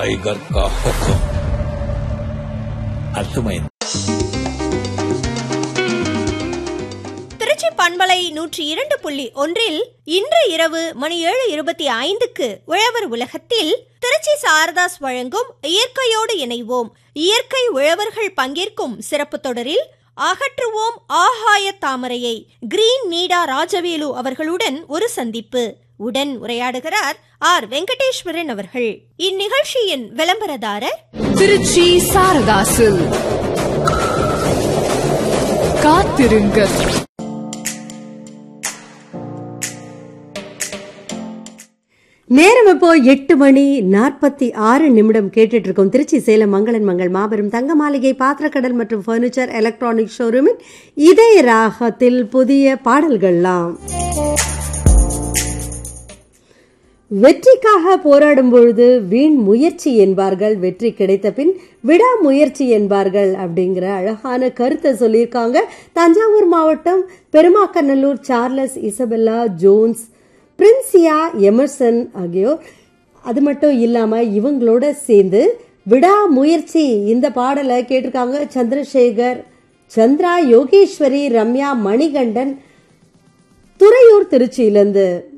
tiger का हुक्म अर्थమైంది திருச்சி பண்பலை நூற்றி இரண்டு புள்ளி ஒன்றில் இன்று இரவு மணி ஏழு இருபத்தி ஐந்துக்கு உழவர் உலகத்தில் திருச்சி சாரதாஸ் வழங்கும் இயற்கையோடு இணைவோம் இயற்கை உழவர்கள் பங்கேற்கும் சிறப்பு தொடரில் அகற்றுவோம் ஆகாய தாமரையை கிரீன் நீடா ராஜவேலு அவர்களுடன் ஒரு சந்திப்பு உடன் உரையாடுகிறார் ஆர் வெங்கடேஸ்வரன் அவர்கள் இந்நிகழ்ச்சியின் விளம்பரதாரர் திருச்சி சாரதாசு காத்திருங்கள் நேரம் இப்போ எட்டு மணி நாற்பத்தி ஆறு நிமிடம் கேட்டுட்டு இருக்கோம் திருச்சி சேலம் மங்களன் மங்கள் மாபெரும் தங்க மாளிகை பாத்திரக்கடல் மற்றும் ஃபர்னிச்சர் எலக்ட்ரானிக் ஷோரூமின் இதய ராகத்தில் புதிய பாடல்கள்லாம் வெற்றிக்காக போராடும் பொழுது வீண் முயற்சி என்பார்கள் வெற்றி கிடைத்த பின் விடாமுயற்சி என்பார்கள் அப்படிங்கிற அழகான கருத்தை சொல்லியிருக்காங்க தஞ்சாவூர் மாவட்டம் Perumakkanallur Charles Isabella Jones Princia Emerson ஆகியோர் அது மட்டும் இல்லாம இவங்களோட சேர்ந்து விடாமுயற்சி இந்த பாடலை கேட்டிருக்காங்க சந்திரசேகர் சந்திரா யோகேஸ்வரி ரம்யா மணிகண்டன் துறையூர் திருச்சியிலேருந்து